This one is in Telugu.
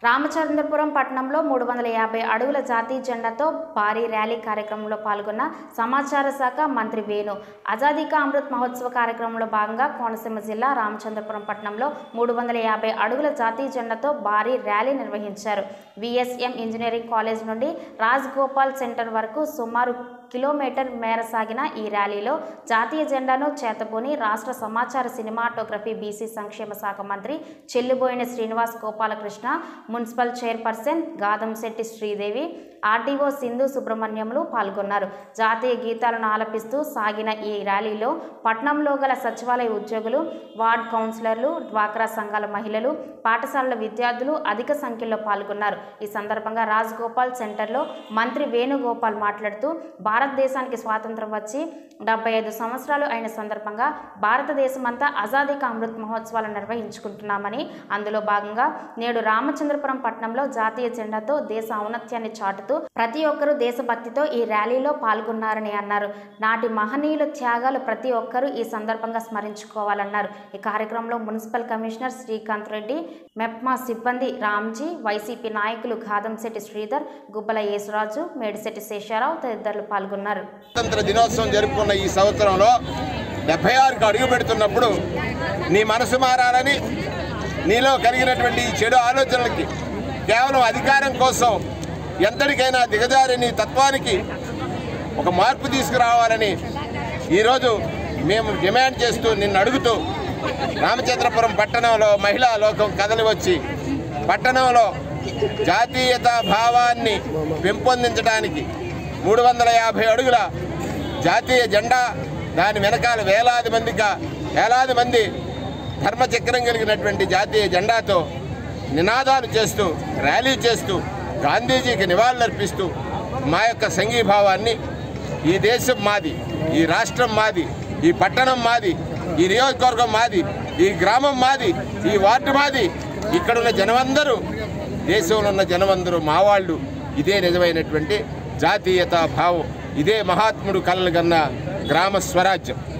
రామచంద్రపురం పట్టణంలో మూడు వందల యాభై అడుగుల జాతీయ జెండాతో భారీ ర్యాలీ కార్యక్రమంలో పాల్గొన్న సమాచార శాఖ మంత్రి వేణు ఆజాదీ కా అమృత్ మహోత్సవ కార్యక్రమంలో భాగంగా కోనసీమ జిల్లా రామచంద్రపురం పట్టణంలో మూడు వందల యాభై అడుగుల జాతీయ జెండాతో భారీ ర్యాలీ నిర్వహించారు విఎస్ఎం ఇంజనీరింగ్ కాలేజ్ నుండి రాజ్ గోపాల్ సెంటర్ వరకు సుమారు కిలోమీటర్ మేర సాగిన ఈ ర్యాలీలో జాతీయ జెండాను చేతబూని రాష్ట్ర సమాచార సినిమాటోగ్రఫీ బీసీ సంక్షేమ శాఖ మంత్రి Chelluboina Srinivas Gopalakrishna municipal chairperson Gadamsetti Sridevi RDO Sindhu సుబ్రహ్మణ్యములు పాల్గొన్నారు జాతీయ గీతాలను ఆలపిస్తూ సాగిన ఈ ర్యాలీలో పట్నంలో గల సచివాలయ ఉద్యోగులు వార్డ్ కౌన్సిలర్లు డ్వాక్రా సంఘాల మహిళలు పాఠశాలల విద్యార్థులు అధిక సంఖ్యలో పాల్గొన్నారు ఈ సందర్భంగా రాజ్ గోపాల్ సెంటర్లో మంత్రి వేణుగోపాల్ మాట్లాడుతూ భారతదేశానికి స్వాతంత్రం వచ్చి డెబ్బై ఐదు సంవత్సరాలు అయిన సందర్భంగా భారతదేశమంతా ఆజాదీ కా అమృత్ మహోత్సవాలు నిర్వహించుకుంటున్నామని అందులో భాగంగా నేడు రామచంద్రపురం పట్టణంలో జాతీయ జెండాతో దేశ ఔన్నత్యాన్ని చాటుతూ ప్రతి ఒక్కరూ దేశభక్తితో ఈ ర్యాలీలో పాల్గొన్నారని అన్నారు నాటి మహనీయుల త్యాగాలు ప్రతి ఒక్కరూ ఈ సందర్భంగా స్మరించుకోవాలన్నారు ఈ కార్యక్రమంలో మున్సిపల్ కమిషనర్ శ్రీకాంత్ రెడ్డి మెప్మా సిబ్బంది రామ్జీ వైసీపీ నాయకులు ఘాదంశెట్టి శ్రీధర్ గుబ్బల యేసురాజు మేడిశెట్టి శేషారావు తదితరులు పాల్గొన్నారు స్వాతంత్ర దినోత్సవం జరుపుకున్న ఈ సంవత్సరంలో డెబ్బై ఆరుకు అడుగు పెడుతున్నప్పుడు నీ మనసు మారాలని నీలో కలిగినటువంటి ఈ చెడు ఆలోచనలకి కేవలం అధికారం కోసం ఎంతటికైనా దిగజారి నీ తత్వానికి ఒక మార్పు తీసుకురావాలని ఈరోజు మేము డిమాండ్ చేస్తూ నిన్ను అడుగుతూ రామచంద్రపురం పట్టణంలో మహిళా లోకం కదలి వచ్చి పట్టణంలో జాతీయత భావాన్ని పెంపొందించడానికి మూడు వందల యాభై అడుగుల జాతీయ జెండా దాని వెనకాల వేలాది మందిగా వేలాది మంది ధర్మచక్రం కలిగినటువంటి జాతీయ జెండాతో నినాదాలు చేస్తూ ర్యాలీ చేస్తూ గాంధీజీకి నివాళులర్పిస్తూ మా యొక్క సంఘీభావాన్ని ఈ దేశం మాది ఈ రాష్ట్రం మాది ఈ పట్టణం మాది ఈ నియోజకవర్గం మాది ఈ గ్రామం మాది ఈ వార్డు మాది ఇక్కడున్న జనమందరూ దేశంలో ఉన్న జనమందరూ మావాళ్ళు ఇదే నిజమైనటువంటి జాతీయతా భావం ఇదే మహాత్ముడు కలలు కన్న గ్రామ స్వరాజ్యం